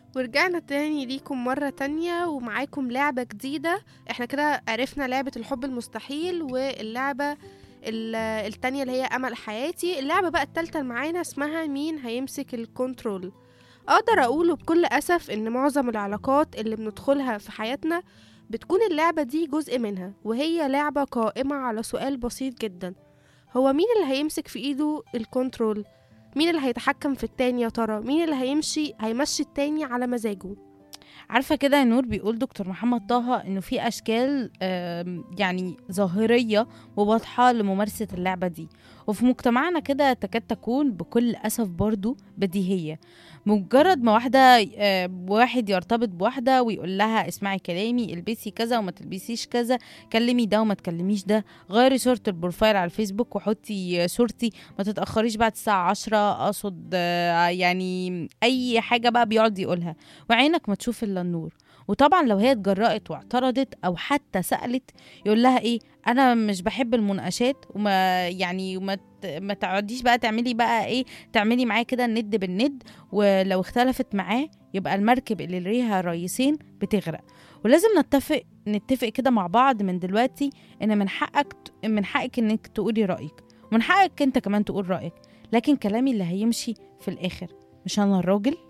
ورجعنا تاني ليكم مرة تانية ومعاكم لعبة جديدة احنا كده عرفنا لعبة الحب المستحيل واللعبة ال- التانية اللي هي أمل حياتي اللعبة بقى التالتة اللي معانا اسمها مين هيمسك الكنترول أقدر أقوله بكل أسف إن معظم العلاقات اللي بندخلها في حياتنا بتكون اللعبة دي جزء منها وهي لعبة قائمة على سؤال بسيط جدا هو مين اللي هيمسك في إيده الكنترول؟ مين اللي هيتحكم في التاني يا ترى؟ مين اللي هيمشي هيمشي التاني على مزاجه؟ عارفه كده يا نور بيقول دكتور محمد طه انه في اشكال آم، يعني ظاهريه وواضحه لممارسه اللعبه دي وفي مجتمعنا كده تكاد تكون بكل اسف برضو بديهيه مجرد ما واحده آه، واحد يرتبط بواحده ويقول لها اسمعي كلامي البسي كذا وما تلبسيش كذا كلمي ده وما تكلميش ده غيري صوره البروفايل على الفيسبوك وحطي صورتي ما تتاخريش بعد الساعه 10 اقصد آه، يعني اي حاجه بقى بيقعد يقولها وعينك ما تشوف الا النور وطبعا لو هي اتجرأت واعترضت او حتى سألت يقول لها ايه انا مش بحب المناقشات وما يعني وما ت- ما تقعديش بقى تعملي بقى ايه تعملي معاه كده الند بالند ولو اختلفت معاه يبقى المركب اللي ليها رئيسين بتغرق ولازم نتفق نتفق كده مع بعض من دلوقتي ان من حقك ت- من حقك انك تقولي رأيك ومن حقك انت كمان تقول رأيك لكن كلامي اللي هيمشي في الاخر مش انا الراجل